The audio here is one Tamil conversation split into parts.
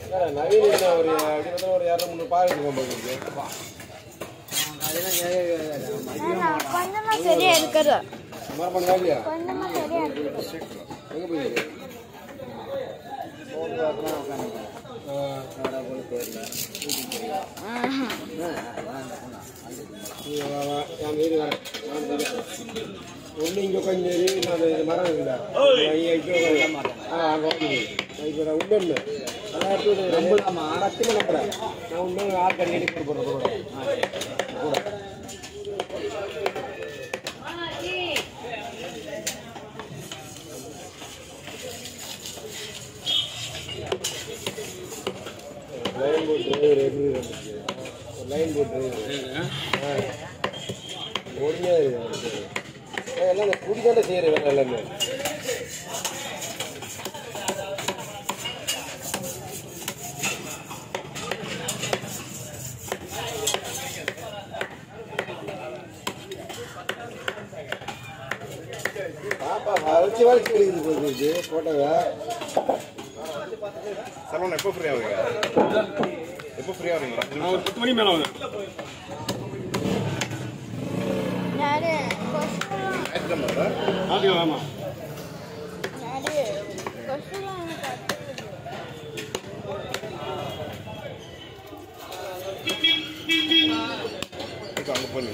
நவீன் என்ன ஒரு அப்படி பார்த்தா ஒரு இரநூறு முந்நூறு பால் இருக்கும் போகுது கொஞ்சமா சரியா இருக்கிறது சுமார் பண்ணா இல்லையா கொஞ்சமா சரியா இருக்குது எங்கே போயிருக்கு ஒன்று இங்கே கொஞ்சம் இரு, நான் அந்த மரம் இருக்குல்ல ஐயா, இங்கே ஒரு- ஆ அங்கே வந்து இப்போ நான் உண்டு ஒன்று அதான் எடுத்து ரொம்ப சத்தியமாக நம்புறேன் நான் உண்டு ஆள் கடி கடி போட்டு போடுறேன் கூட கூட லைன் போட் டிரைவர் எப்படி இருந்துச்சு ஒரு லைன் போட் டிரைவர் ஆ பொறுமையாக இருக்கு அவனுக்கு. ஆ, எல்லாம் இந்த குடி தானே செய்கிற வேலை எல்லாமே பாப்பா வளைச்சு வளைச்சு எடுக்குது போகுது போட்டோவை சரவணன் எப்போ ஃப்ரீ ஆகுங்க எப்போ ஃப்ரீ ஆகுறீங்களா நான் ஒரு பத்து மணி மேலே ஆகுது யாரு கொசுலாம் ஞாயிற்றுக்கிழமை ஆட்டுக்கலாம் ஆமாம் யாரு கொசுலாம் எனக்கு அடிக்குது. இப்போ அங்கே போய்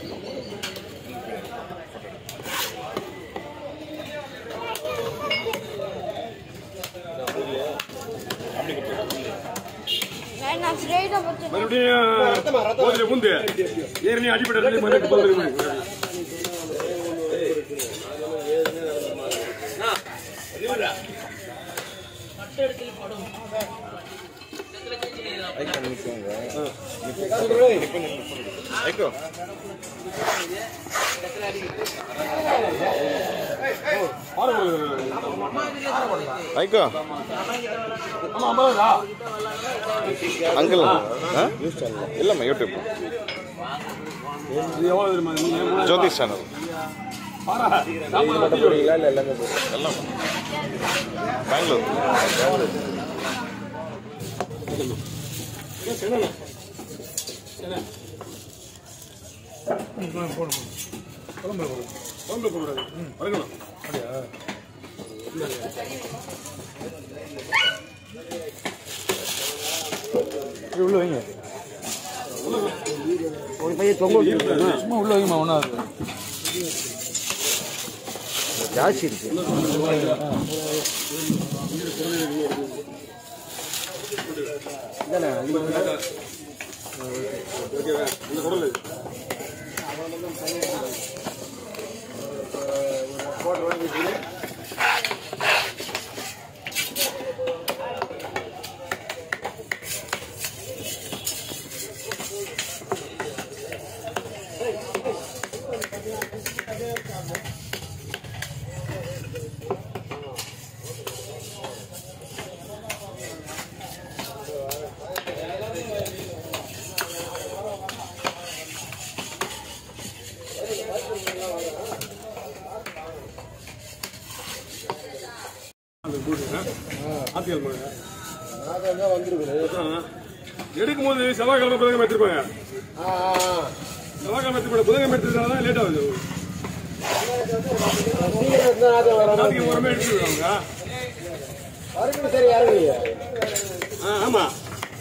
நான் நான் straight ஆ போச்சு. மறுபடியும் போதில் புந்து ஏற்கனவே அடிப்படை மறுபடியும் போதில் ஐக்கோ நிற்குங்க ஐக்கோ ஐக்கோ ஆமாம் ஐம்பதா அங்கிள் இல்லைம்மா யூடியூப் இது எவ்வளோ தெரியுமா நீங்கள் ஜோதிஷ் சேனல் பாரா போறீங்களா இல்லை எல்லாமே போறீங்களா எல்லாம் பெங்களூர் குழம்பு போடாது வறுக்கணும் உள்ள வைங்க ஒரு பையன் தொங்க விட்டுருக்காங்க சும்மா உள்ள வைங்கம்மா ஒன்றாவது ஜாஸ்தி இருக்கு இல்லைண்ணா இது ஓகேவா இந்த குடல் இது. போட்டு வாங்கிட்டு அந்த கூடு ஆத்தியல் மழை நான் தான் வந்துருக்குது எடுக்கும் போது செவ்வாய்க்கிழமை புதன்கிழமை எடுத்துருப்பாங்க ஆ ஆ, ஆ. செவ்வாய்க்கிழமை எடுத்துருப்பாங்க புதன்கிழமை எடுத்துருந்தா தான் லேட் ஆகுது சீக்கிரம் இருந்தா அது வரணும் நாளைக்கு உரமே எடுத்துருவாங்க வரைக்கும் சரி இறங்குங்க ஆ ஆமாம்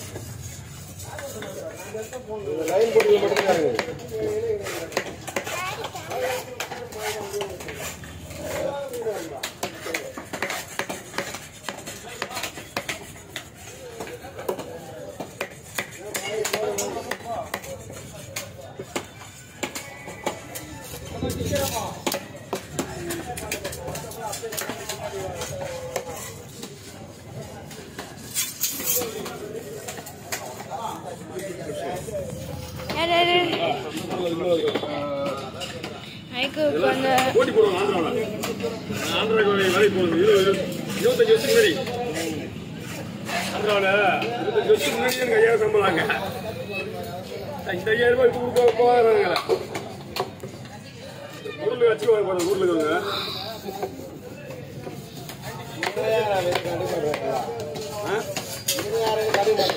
இந்த லைன் போட்டு மட்டும் தான் இறங்குங்க யாரு, யாரு? மைக்கு கொஞ்சம் போட்டி போடுவாங்க ஆந்திராவில் ஆந்திராவுக்கு வேலைக்கு போகணும் இருபது இருபத்தஞ்சு வருஷத்துக்கு முன்னாடி ஆந்திராவில் இருபத்தஞ்சு வருஷத்துக்கு முன்னாடி எனக்கு ஐயாயிரம் சம்பளாங்க இந்த ஐயாயிரம் ரூபாய் இப்போ கொடுக்க போகிறாங்க பொருள் வச்சுக்குவாங்க பாருங்க ஊரில் இருக்கிறவங்க இருபதாயிரம் கம்மி பண்ணுறாங்க ஆ? இருபதாயிரம் கம்மி பண்ணுறாங்க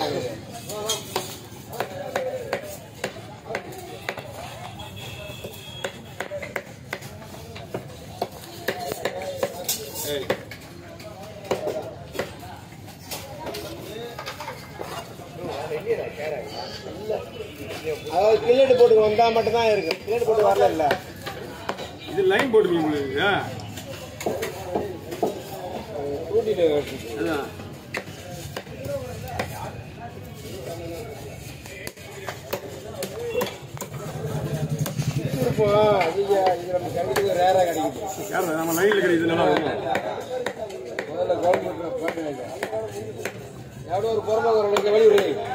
அதாவது கில்லெட்டு போட்டு வந்தா மட்டும் தான் இருக்கு கில்லெட்டு போட்டு வரல இல்ல இது லைன் போட்டு மீன் உங்களுக்கு ஊட்டிட்டு அதான் இருப்போம் ஐயா இது நம்ம கிடைக்கிறது ரேரா கிடைக்குது யார் நம்ம லைன்ல கிடைக்குது நல்லா இருக்கும் முதல்ல கவர்மெண்ட் எவ்வளோ ஒரு பொறுமை ஒரு வெளியூர்